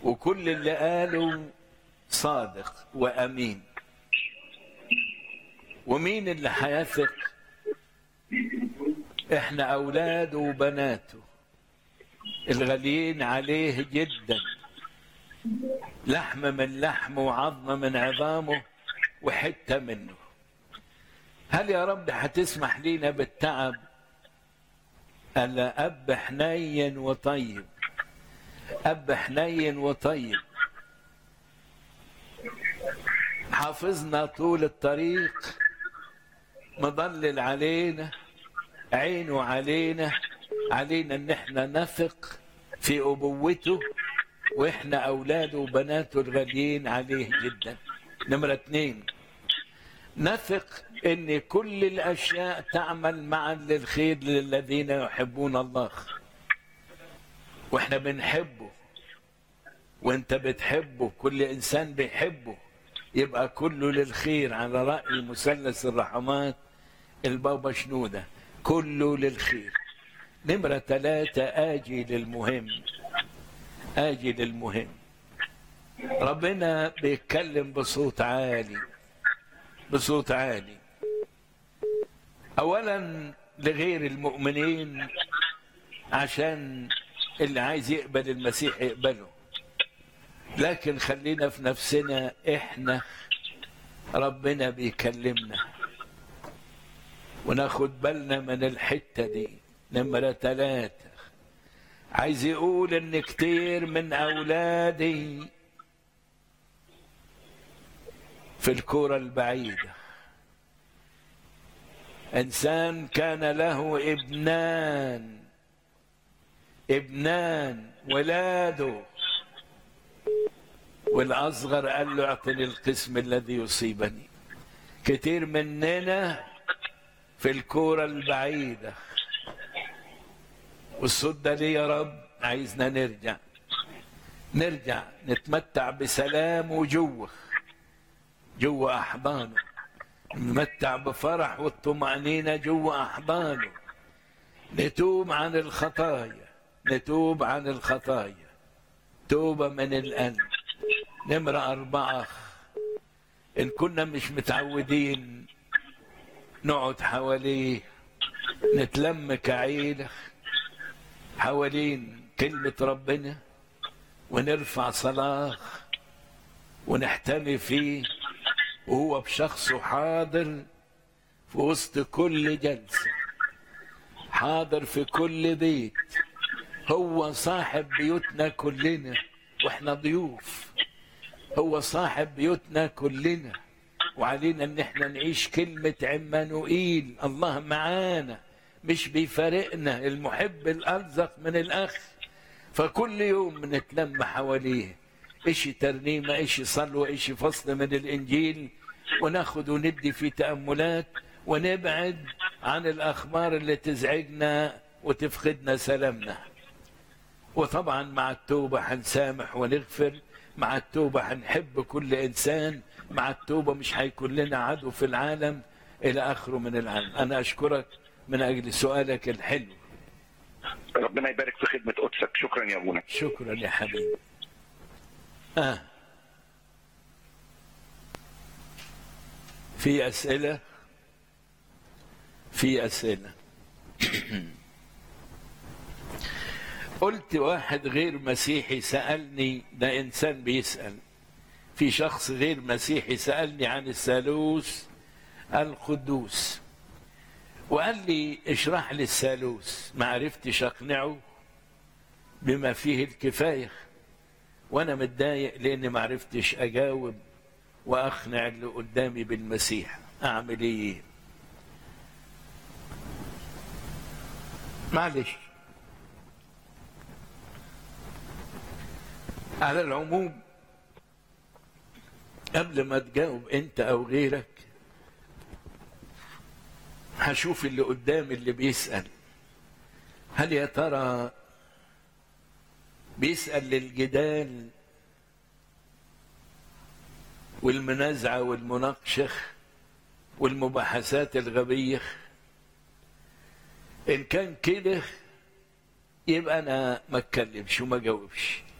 وكل اللي قاله صادق وامين ومين اللي هيثق احنا اولاده وبناته الغاليين عليه جدا لحم من لحمه وعظم من عظامه وحته منه هل يا رب هتسمح لينا بالتعب ألا أب حنين وطيب أب حنين وطيب حافظنا طول الطريق مضلل علينا عينه علينا علينا ان احنا نثق في ابوته واحنا اولاده وبناته الغاليين عليه جدا نمرة اتنين نثق ان كل الاشياء تعمل معا للخير للذين يحبون الله واحنا بنحبه وانت بتحبه كل انسان بيحبه يبقى كله للخير على رأي مثلث الرحمات البابا شنودة كله للخير نمرة ثلاثة آجي للمهم آجي للمهم ربنا بيتكلم بصوت عالي بصوت عالي أولا لغير المؤمنين عشان اللي عايز يقبل المسيح يقبله لكن خلينا في نفسنا احنا ربنا بيكلمنا وناخد بالنا من الحتة دي نمرة ثلاثة عايز يقول ان كتير من اولادي في الكرة البعيدة انسان كان له ابنان ابنان ولاده والاصغر قال له اعطني القسم الذي يصيبني كتير مننا في الكورة البعيدة والصوت ده ليه يا رب عايزنا نرجع نرجع نتمتع بسلام وجوه جوه أحضانه نتمتع بفرح والطمأنينة جوه أحضانه نتوب عن الخطايا نتوب عن الخطايا توبة من القلب نمرة أربعة إن كنا مش متعودين نقعد حواليه نتلم كعيلة حوالين كلمة ربنا ونرفع صلاة ونحتمي فيه وهو بشخصه حاضر في وسط كل جلسة حاضر في كل بيت هو صاحب بيوتنا كلنا واحنا ضيوف هو صاحب بيوتنا كلنا وعلينا ان احنا نعيش كلمة عمانوئيل الله معانا مش بيفارقنا المحب الألزق من الأخ فكل يوم نتلم حواليه إشي ترنيمة إشي صلوة إشي فصل من الإنجيل وناخد وندي في تأملات ونبعد عن الأخبار اللي تزعجنا وتفقدنا سلامنا وطبعا مع التوبة هنسامح ونغفر مع التوبة هنحب كل إنسان مع التوبة مش هيكون لنا عدو في العالم إلى آخره من العالم أنا أشكرك من أجل سؤالك الحلو ربنا يبارك في خدمة قدسك شكرا يا أبونا شكرا يا حبيبي آه. في أسئلة في أسئلة قلت واحد غير مسيحي سألني ده إنسان بيسأل في شخص غير مسيحي سألني عن الثالوث القدوس وقال لي اشرح لي الثالوث ما عرفتش اقنعه بما فيه الكفايه وانا متضايق لاني ما عرفتش اجاوب واقنع اللي قدامي بالمسيح اعمل ايه معلش على العموم قبل ما تجاوب انت او غيرك هشوف اللي قدامي اللي بيسأل هل يا ترى بيسأل للجدال والمنازعة والمناقشة والمباحثات الغبية إن كان كده يبقى أنا ما اتكلمش وما جاوبش